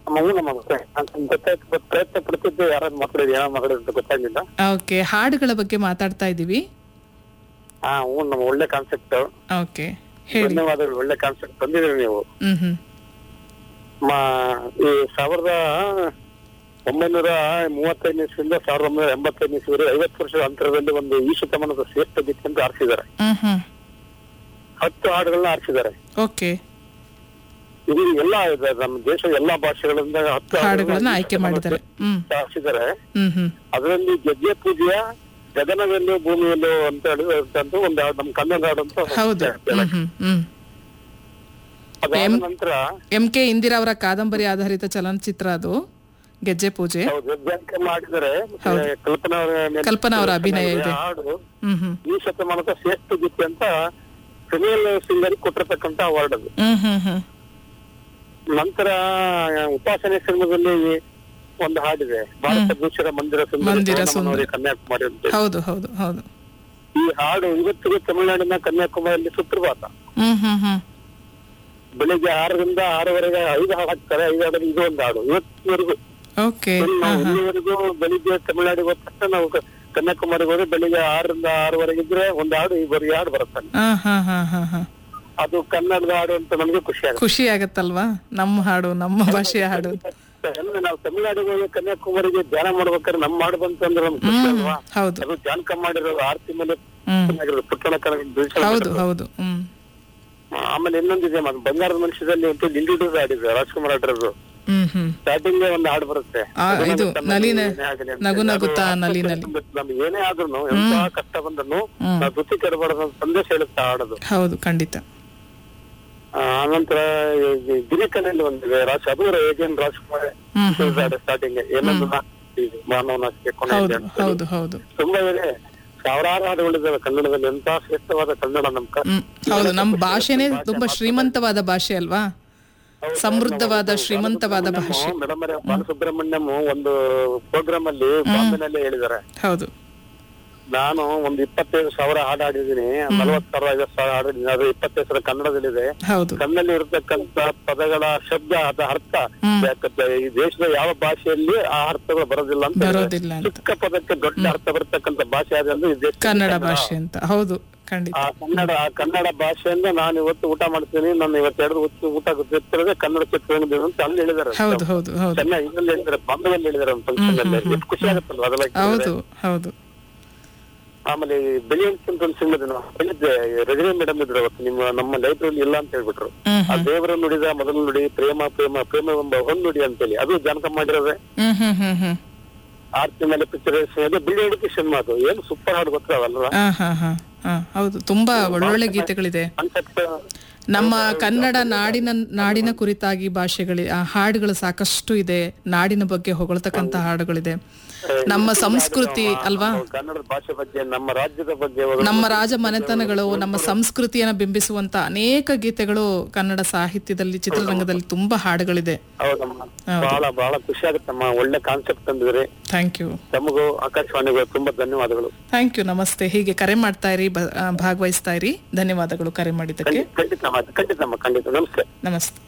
ಮಗು ನಮ್ಮ ಗೊತ್ತಾಯ್ತು ಬಟ್ ಪ್ರಯತ್ನ ಪಡ್ತಿದ್ದೆ ಯಾರಾದ್ರು ಮಕ್ಕಳಿಗೆ ಏನೋ ಮಕ್ಕಳು ಅಂತ ಗೊತ್ತಾಗ್ಲಿಲ್ಲ ಓಕೆ ಹಾಡುಗಳ ಬಗ್ಗೆ ಮಾತಾಡ್ತಾ ಇದ್ದೀವಿ ಹಾ ಹ್ಞೂ ನಮ್ಮ ಒಳ್ಳೆ ಕಾನ್ಸೆಪ್ಟ್ ಓಕೆ ಹೇಳಿ ಧನ್ಯವಾದಗಳು ಒಳ್ಳೆ ಕಾನ್ಸೆಪ್ಟ್ ತಂದಿದ್ದೀರಿ ನೀವು ಹ್ಮ್ ಹ್ಮ್ ಮ- ಈ ಸಾವಿರದ ಒಂಬೈನೂರ ಮೂವತ್ತೈದನೇ ಇಸ್ವಿಯಿಂದ ಸಾವಿರದ ಒಂಬೈನೂರ ಎಂಬತ್ತೈದನೇ ಇಸ್ವಿವರೆಗೆ ಐವತ್ತು ವರ್ಷದ ಅಂತರದಲ್ಲಿ ಒಂದು ಈ ಶತಮಾನದ ಶ್ರೇಷ್ಠ ಗೀತೆ ಅಂತ ಆರಿಸಿದ್ದಾರೆ ಹ್ಮ್ ಹ್ಮ್ ಹತ್ತು ಹಾಡುಗಳನ್ನ ಆರಿಸಿದ್ದಾರೆ ಓಕೆ ಇದು ಎಲ್ಲ ಇದೆ ನಮ್ಮ ದೇಶದ ಎಲ್ಲಾ ಭಾಷೆಗಳಿಂದ ಹತ್ತು ಹಾಡುಗಳನ್ನ ಆಯ್ಕೆ ಮಾಡಿದ್ದಾರೆ ಹ್ಮ್ ಆರಿಸಿದ್ದಾರೆ ಹ್ಮ್ ಹ್ಮ್ ಅದರಲ್ಲಿ ಗೆಜ್ಜೆ ಪೂಜೆಯ ಗಗನವೆಲ್ಲೋ ಭೂಮಿಯಲ್ಲೋ ಅಂತ ಹೇಳಿದಂತ ಒಂದು ಹಾಡು ನಮ್ಮ ಕನ್ನಡ ಹಾಡು ಅಂತ ಹೌದು ಹ್ಮ್ ಹ್ಮ್ ಹ್ಮ್ ಅದಾದ ನಂತರ ಎಂ ಕೆ ಇಂದಿರಾ ಅವರ ಕಾದಂಬರಿ ಆಧಾರಿತ ಚಲನಚಿತ್ರ ಅದು ಗೆಜ್ಜೆ ಪೂಜೆ ಹೌದು ವ್ಯಾಖ್ಯಾನ ಮಾಡಿದರೆ ಮತ್ತೆ ಕಲ್ಪನಾ ಅವರ ಮೇಲೆ ಕಲ್ಪನಾ ಅವರ ಅಭಿನಯ ಇದೆ ಹಾಡು ಹ್ಮ್ ಹ್ಮ್ ಈ ಶತಮಾನದ ಶ್ರೇಷ್ಠ ಗೀತೆ ಅಂತ ಸುನೀಲ್ ಸಿಂಗರಿ ಕೊಟ್ಟಿರ್ತಕ್ಕಂತ ಅವಾರ್ಡ್ ಅದು ಹ್ಮ್ ಹ್ಮ್ ಹ್ಮ್ ನಂತರ ಉಪಾಸನೆ ಸಿನಿಮಾದಲ್ಲಿ ಒಂದು ಹಾಡಿದೆ ಭಾರತ ಭೂಷಣ ಮಂದಿರ ಸುಂದರ ಮಂದಿರ ಸೋನಮ್ಮನವರಿಗೆ ಕನ್ಯಾಕುಮಾರಿ ಅಂತ ಹೌದು ಹೌದು ಹೌದು ಈ ಹಾಡು ಇವತ್ತಿಗೆ ತಮಿಳುನಾಡಿನ ಕನ್ಯಾಕುಮಾರಿಯಲ್ಲಿ ಸುಪ್ರಭಾತ ಹ್ಮ್ ಹ್ಮ್ ಹ್ಮ್ ಬೆಳಿಗ್ಗೆ ಆರರಿಂದ ಆರವರೆಗೆ ಐದು ಹಾಡು ಹಾಕ್ತಾರೆ ಐದು ಹಾಡಲ್ಲಿ ಇದು ಒಂದು ಹಾಡು ಇವತ್ತಿನವರೆಗೂ ಓಕೆ ನಾವು ಇಲ್ಲಿವರೆಗೂ ಬೆಳಿಗ್ಗೆ ತಮಿಳುನಾಡಿಗೆ ಹೋದ ತಕ್ಷಣ ನಾವು ಕ- ಕನ್ಯಾಕುಮಾರಿಗೆ ಹೋದ್ರೆ ಬೆಳಿಗ್ಗೆ ಆರರಿಂದ ಆರವರೆಗೆ ಇದ್ರೆ ಒಂದು ಹಾಡು ಈ ಬರೀ ಹಾಡು ಬರುತ್ತೆ ಹಾ ಹಾ ಹಾ ಹಾ ಹಾ ಅದು ಕನ್ನಡದ ಹಾಡು ಅಂತ ನಮಗೆ ಖುಷಿ ಆಗುತ್ತೆ ಖುಷಿ ಆಗತ್ತಲ್ವಾ ನಮ್ಮ ಹಾಡು ನಮ್ಮ ಭಾಷೆಯ ಹಾಡು ಅಂದ್ರೆ ನಾವು ತಮಿಳುನಾಡಿಗೆ ಹೋಗಿ ಕನ್ಯಾಕುಮಾರಿಗೆ ಧ್ಯಾನ ಮಾಡ್ಬೇಕಾದ್ರೆ ನಮ್ಮ ಹಾಡು ಬಂತು ಅಂದ್ರೆ ನಮ್ಗೆ ಖುಷಿ ಹ್ಮ್ ಅಲ್ವಾ ಹೌದು ಅದು ಜಾನಕ ಮಾಡಿರೋ ಆರ್ತಿ ಮೇಲೆ ಹ್ಮ್ ಪುಟ್ಟಣ ಕನ್ನಡ ಹೌದು ಹೌದು ಹ್ಮ್ ಆಮೇಲೆ ಇನ್ನೊಂದಿದೆ ಮತ್ತೆ ಬಂಗಾರದ ಮನುಷ್ಯದಲ್ಲಿ ಅಂತ ಲಿಂಡಿಡೂಸ್ ಹಾಡಿದೆ ರಾಜ್ಕುಮಾರ್ ಹಾಡಿರೋದು ಹ್ಮ್ ಹ್ಮ್ ಸ್ಟಾರ್ಟಿಂಗ್ ಒಂದು ಹಾಡು ಬರುತ್ತೆ ಆ, ಇದು ನಲಿನ ಏನೇ ಆಗಲಿ ಅಂತ. ನಗು ನಗುತ್ತಾ ಅದು ನಲಿ ನಲಿ ನಮ್ಗೆ ಏನೇ ಆದ್ರೂ ಎಂತ ಕಷ್ಟ ಬಂದ್ರು ನಾವು ದುಃಖಿ ಕೆಡಬಾರ್ದು ಅಂತ ಸಂದೇಶ ಹೇಳುತ್ತಾ ಹಾಡೋದು ಹೌದು ಖಂಡಿತ ಆ, ಆನಂತರ ಈ ಗಿರಿಕನಲ್ಲಿ ಒಂದಿದೆ ರಾಜ್ ಅದು ಏಜೆನ್ ರಾಜ್ಕುಮಾರ್ ಹ್ಮ್ ಸ್ಟಾರ್ಟಿಂಗ್ ಏನೊಂದು ಮಾನವನಾಸ್ತಿ ಕೊನೆ ಇದೆ ಹೌದು ಅಂತ. ಹೌದು ಹೌದು ತುಂಬಾ ಇದೆ ಸಾವಿರಾರು ಹಾಡುಗಳಿದ್ದಾವೆ ಕನ್ನಡದಲ್ಲಿ ಎಂತ ಶ್ರೇಷ್ಠವಾದ ಕನ್ನಡ ನಮ್ ಕ- ಹ್ಮ್ ಹೌದು ನಮ್ಮ ಭಾಷೆನೇ ತುಂಬಾ ಶ್ರೀಮಂತವಾದ ಭಾಷೆ ಅಲ್ವಾ ಸಮೃದ್ಧವಾದ ಶ್ರೀಮಂತವಾದ ಭಾಷೆ ಮೇಡಮ್ ಬಾಲಸುಬ್ರಹ್ಮಣ್ಯಂ ಒಂದು ಪ್ರೋಗ್ರಾಮ್ ಅಲ್ಲಿ ಬಾಂಬೆನಲ್ಲಿ ಹೇಳಿದ್ದಾರೆ ಹೌದು ನಾನು ಒಂದು ಇಪ್ಪತ್ತೈದು ಸಾವಿರ ಹಾಡು ಹಾಡಿದ್ದೀನಿ ನಲವತ್ತು ಸಾವಿರ ಐವತ್ತು ಸಾವಿರ ಹಾಡಿದ್ದೀನಿ ಅದು ಇಪ್ಪತ್ತೈದು ಸಾವಿರ ಕನ್ನಡದಲ್ಲಿದೆ ಹೌದು ಕನ್ನಡಲ್ಲಿ ಇರತಕ್ಕಂತ ಪದಗಳ ಶಬ್ದ ಅದ ಅರ್ಥ ಯಾಕಂದ್ರೆ ಈ ದೇಶದ ಯಾವ ಭಾಷೆಯಲ್ಲಿ ಆ ಅರ್ಥಗಳು ಬರೋದಿಲ್ಲ ಅಂತ ಹೇಳಿದ್ದಾರೆ. ಬರೋದಿಲ್ಲ ಅಂತ ಚಿಕ್ಕ ಪದಕ್ಕೆ ದೊಡ್ಡ ಅರ್ಥ ಬರ್ತಕ್ಕಂತ ಭಾಷೆ ಯಾವ್ದು ಅಂದ್ರೆ ಈ ದೇಶ ಕನ್ನಡ ಭಾಷೆ ಅಂತ ಹೌದು ಖಂಡಿತ ಆ ಕನ್ನಡ ಆ ಕನ್ನಡ ಭಾಷೆಯಿಂದ ನಾನು ಇವತ್ತು ಊಟ ಮಾಡ್ತೀನಿ ನಾನು ಇವತ್ತು ಎರಡು ಹೊತ್ತು ಊಟ ಗೊತ್ತಿರೋದೇ ಕನ್ನಡ ಚಿತ್ರರಂಗದ ಅಂತ ಅಲ್ಲಿ ಹೇಳಿದಾರೆ ಹೌದು ಹೌದು ಹೌದು ಚೆನ್ನಾಗಿ ಇದ್ರಲ್ಲಿ ಹೇಳಿದಾರೆ ಬಾಂಬೆಯಲ್ಲಿ ಹೇಳಿದಾರೆ ಒಂದು ಫಂಕ್ಷನ್ ಅಲ್ಲಿ ಎಷ್ಟು ಖುಷಿ ಆಗುತ್ತಲ್ಲ ಅದೆಲ್ಲ ಕೇಳಿದ್ರೆ. ಹೌದು ಹೌದು ಆಮೇಲೆ ಬೆಲಿಯನ್ಸ್ ಅಂತ ಒಂದು ಸಿನಿಮಾ ನಾವು ಹೇಳಿದ್ದೆ ರಜನಿ ಮೇಡಮ್ ಇದ್ರು ಅವತ್ತು ನಿಮ್ಮ ನಮ್ಮ ಲೈಬ್ರರಿ ಇಲ್ಲ ಅಂತ ಹೇಳ್ಬಿಟ್ರು ಹ್ಮ್ ಆ ದೇವರ ನುಡಿದ ಮೊದಲು ನುಡಿ ಪ್ರೇಮ ಪ್ರೇಮ ಪ್ರೇಮ ಎಂಬ ಹೊನ್ನುಡಿ ಅಂತೇಳಿ ಅದು ಜಾನಕ ಮಾಡಿರೋದೆ ಹ್ಮ್ ಹ್ಮ್ ಹ್ಮ್ ಹ್ಮ್ ಆರ್ತಿ ಮೇಲೆ ಪಿಕ್ಚರ್ ಬಿಳಿ ಎಡಿಕೇಶನ್ ಮಾತು ಏನು ಸೂಪರ್ ಹಾಡು ಗೊತ್ತಾವಲ್ಲ ಹಾ ಹಾ ಹಾ ಹಾ ಹೌದು ತುಂಬಾ ಒಳ್ಳೊಳ್ಳೆ ಗೀತೆಗಳಿದೆ ಕಾನ್ಸೆಪ್ಟ್ ನಮ್ಮ ಕನ್ನಡ ನಾಡಿನ ನಾಡಿನ ಕುರಿತಾಗಿ ಭಾಷೆಗಳಿ ಆ ಹಾಡುಗಳು ಸಾಕಷ್ಟು ಇದೆ ನಾಡಿನ ಬಗ್ಗೆ ಹೊಗಳ್ತಕ್ಕಂತ ಹಾಡುಗಳಿದೆ ನಮ್ಮ ಸಂಸ್ಕೃತಿ ಅಲ್ವಾ ಕನ್ನಡ ಭಾಷೆ ಬಗ್ಗೆ ನಮ್ಮ ರಾಜ್ಯದ ಬಗ್ಗೆ ನಮ್ಮ ರಾಜ ಮನೆತನಗಳು ನಮ್ಮ ಸಂಸ್ಕೃತಿಯನ್ನ ಬಿಂಬಿಸುವಂತ ಅನೇಕ ಗೀತೆಗಳು ಕನ್ನಡ ಸಾಹಿತ್ಯದಲ್ಲಿ ಚಿತ್ರರಂಗದಲ್ಲಿ ತುಂಬಾ ಹಾಡುಗಳಿದೆ ಹೌದಮ್ಮ ಬಹಳ ಬಹಳ ಖುಷಿ ಆಗುತ್ತಮ್ಮ ಒಳ್ಳೆ ಕಾನ್ಸೆಪ್ಟ್ ತಂದಿದ್ರಿ ಥ್ಯಾಂಕ್ ಯು ತಮಗೂ ಆಕಾಶವಾಣಿಗೂ ತುಂಬಾ ಧನ್ಯವಾದಗಳು ಥ್ಯಾಂಕ್ ಯು ನಮಸ್ತೆ ಹೀಗೆ ಕರೆ ಮಾಡ್ತಾ ಇರಿ ಬ- ಆ, ಭಾಗವಹಿಸ್ತಾ ಇರಿ ಧನ್ಯವಾದಗಳು ಕರೆ ಮಾಡಿದ್ದಕ್ಕೆ ಖಂಡಿತಮ್ಮ ಖಂಡಿತಮ್ಮ ಖಂಡಿತ ನಮಸ್ತೆ ನಮಸ್ತೆ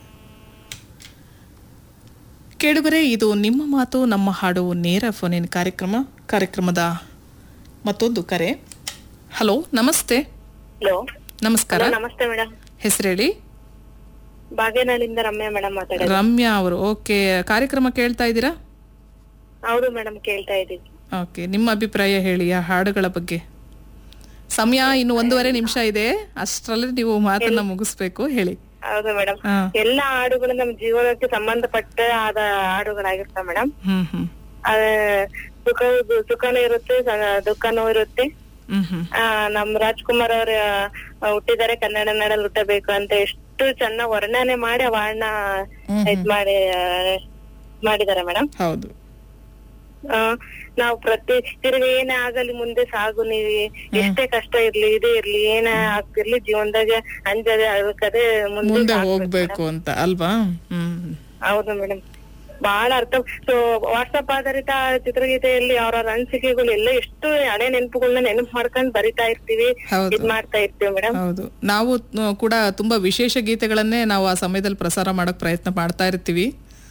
ಕೇಳುಗರೆ ಇದು ನಿಮ್ಮ ಮಾತು ನಮ್ಮ ಹಾಡು ನೇರ ಫೋನಿನ ಕಾರ್ಯಕ್ರಮ ಕಾರ್ಯಕ್ರಮದ ಮತ್ತೊಂದು ಕರೆ ಹಲೋ ನಮಸ್ತೆ ಹಲೋ ನಮಸ್ಕಾರ ನಮಸ್ತೆ ಮೇಡಮ್ ಹೆಸರೇಳಿ ಬಾಗೇನಹಳ್ಳಿಯಿಂದ ರಮ್ಯಾ ಮೇಡಮ್ ಮಾತಾಡೋದು ರಮ್ಯಾ ಅವರು ಓಕೆ ಕಾರ್ಯಕ್ರಮ ಕೇಳ್ತಾ ಇದ್ದೀರಾ ಹೌದು ಮೇಡಮ್ ಕೇಳ್ತಾ ಇದ್ದೀವಿ ಓಕೆ ನಿಮ್ಮ ಅಭಿಪ್ರಾಯ ಹೇಳಿ ಆ ಹಾಡುಗಳ ಬಗ್ಗೆ ಸಮಯ ಇನ್ನು ಒಂದೂವರೆ ನಿಮಿಷ ಇದೆ ಅಷ್ಟರಲ್ಲಿ ನೀವು ಮಾತನ್ನ ಮುಗಿಸ್ಬೇಕು ಹೇಳಿ ಹೌದು ಮೇಡಮ್ ಹಾ ಎಲ್ಲಾ ಹಾಡುಗಳು ನಮ್ ಜೀವನಕ್ಕೆ ಸಂಬಂಧಪಟ್ಟ ಆದ ಹಾಡುಗಳಾಗಿರ್ತಾವ ಮೇಡಮ್ ಹ್ಮ್ ಹ್ಮ್ ಸುಖ ಸುಖನೂ ಇರುತ್ತೆ ಸ- ದುಃಖನೂ ಇರುತ್ತೆ ಹ್ಮ್ ಹ್ಮ್ ಆ ನಮ್ ರಾಜ್ಕುಮಾರ್ ಅವ್ರ ಹುಟ್ಟಿದ್ದಾರೆ ಕನ್ನಡ ನಾಡಲ್ಲಿ ಹುಟ್ಟಬೇಕು ಅಂತ ಎಷ್ಟು ಚೆನ್ನಾಗ್ ವರ್ಣನೆ ಮಾಡಿ ಆ ಹಾಡ್ನ ಇದ್ ಮಾಡಿ ಆ, ಮಾಡಿದಾರೆ ಮೇಡಮ್ ಹೌದು ನಾವು ಪ್ರತಿ ತಿರ್ಗಿ ಏನೇ ಆಗಲಿ ಮುಂದೆ ಸಾಗು ನೀವಿ ಎಷ್ಟೇ ಕಷ್ಟ ಇರ್ಲಿ ಇದೇ ಇರ್ಲಿ ಏನೇ ಆಗ್ತಿರ್ಲಿ ಜೀವನದಾಗ ಅಂಜದೆ ಅಳ್ಕದೆ ಮುಂದೆ ಮುಂದೆ ಸಾಗ್ಬೇಕು ಹೋಗ್ಬೇಕು ಅಂತ ಅಲ್ವಾ ಹ್ಮ್ ಹೌದು ಮೇಡಮ್ ಬಹಳ ಅರ್ಥ ಸೊ ವಾಟ್ಸಪ್ ಆಧಾರಿತ ಚಿತ್ರಗೀತೆಯಲ್ಲಿ ಅವರ ಅನಿಸಿಕೆಗಳು ಎಲ್ಲ ಎಷ್ಟು ಹಳೆ ನೆನಪುಗಳನ್ನ ನೆನಪು ಮಾಡ್ಕೊಂಡ್ ಬರಿತಾ ಇರ್ತೀವಿ ಹೌದು ಇದ್ ಮಾಡ್ತಾ ಇರ್ತೀವಿ ಮೇಡಮ್ ಹೌದು ನಾವು ತ- ಕೂಡ ತುಂಬಾ ವಿಶೇಷ ಗೀತೆಗಳನ್ನೇ ನಾವು ಆ ಸಮಯದಲ್ಲಿ ಪ್ರಸಾರ ಮಾಡಕ್ ಪ್ರಯತ್ನ ಮಾಡ್ತಾ ಇರ್ತೀವಿ